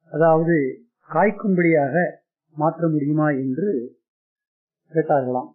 அதாவது காய்க்கும்படியாக மாற்ற முடியுமா என்று கேட்டார்களாம்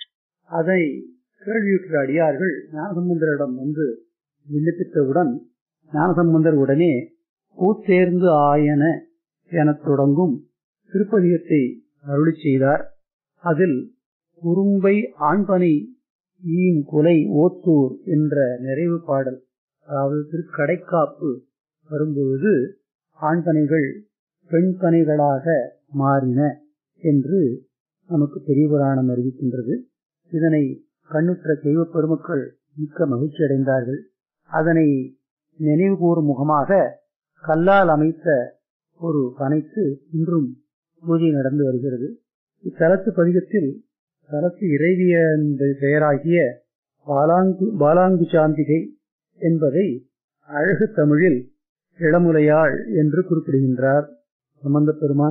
அதை கேள்வியுற்ற அடியார்கள் ஞானசம்பந்தரிடம் வந்து விண்ணப்பித்தவுடன் ஞானசம்பந்தர் உடனே பூத்தேர்ந்து ஆயன எனத் தொடங்கும் திருப்பதிகத்தை அருளி செய்தார் அதில் குறும்பை ஆண்பனை ஈன் குலை ஓத்தூர் என்ற நிறைவு பாடல் அதாவது திருக்கடைக்காப்பு வரும்பொழுது ஆண்பனைகள் பெண் பனைகளாக மாறின என்று நமக்கு பெரிய புராணம் அறிவிக்கின்றது இதனை கண்ணுற்ற தெய்வ பெருமக்கள் மிக்க மகிழ்ச்சி அடைந்தார்கள் அதனை நினைவு கூறும் முகமாக கல்லால் அமைத்த ஒரு பனைக்கு இன்றும் பூஜை நடந்து வருகிறது இத்தலத்து பதிகத்தில் தலத்து இறைவிய பெயராகிய பாலாங்கு பாலாங்கு சாந்திகை என்பதை அழகு தமிழில் இளமுலையாள் என்று குறிப்பிடுகின்றார் சம்பந்த பெருமான்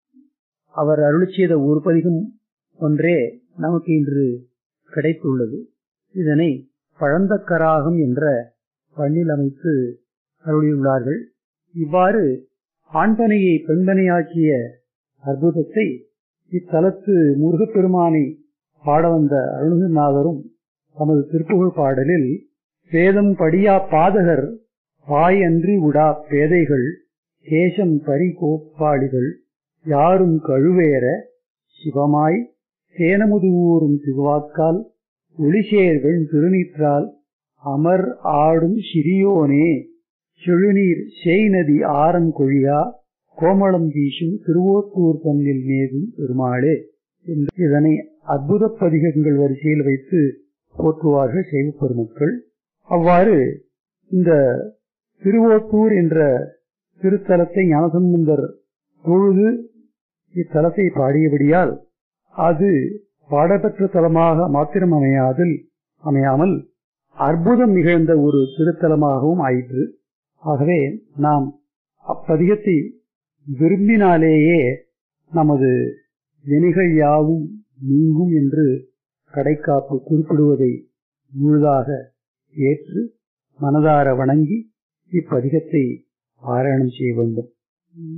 அவர் அருளி செய்த ஒரு பதிகம் ஒன்றே நமக்கு இன்று கிடைத்துள்ளது இதனை பழந்தக்கராகம் என்ற பண்ணில் அமைத்து அருளியுள்ளார்கள் இவ்வாறு ஆண்பனையை பெண்பனையாக்கிய அற்புதத்தை இத்தலத்து முருகப்பெருமானை பாட வந்த அருணகிரிநாதரும் தமது திருப்புகழ் பாடலில் வேதம் படியா பாதகர் வாய் அன்றி உடா பேதைகள் கேசம் பரி கோப்பாளிகள் யாரும் கழுவேற சிவமாய் தேனமுது ஊறும் திருவாக்கால் ஒளிசேர்கள் திருநீற்றால் அமர் ஆடும் சிறியோனே செழுநீர் செய்நதி ஆரம் கொழியா கோமளம் வீசும் திருவோத்தூர் தன்னில் மேதும் பெருமாளே என்று இதனை அற்புத பதிகங்கள் வரிசையில் வைத்து போற்றுவார்கள் செய்வ பெருமக்கள் அவ்வாறு இந்த திருவோத்தூர் என்ற திருத்தலத்தை ஞானசம்பந்தர் தொழுது இத்தலத்தை பாடியபடியால் அது பாடப்பெற்ற தலமாக மாத்திரம் அமையாதில் அமையாமல் அற்புதம் நிகழ்ந்த ஒரு திருத்தலமாகவும் ஆயிற்று ஆகவே நாம் அப்பதிகத்தை விரும்பினாலேயே நமது வினைகள் யாவும் நீங்கும் என்று கடைக்காப்பு குறிப்பிடுவதை முழுதாக ஏற்று மனதார வணங்கி இப்பதிகத்தை பாராயணம் செய்ய வேண்டும்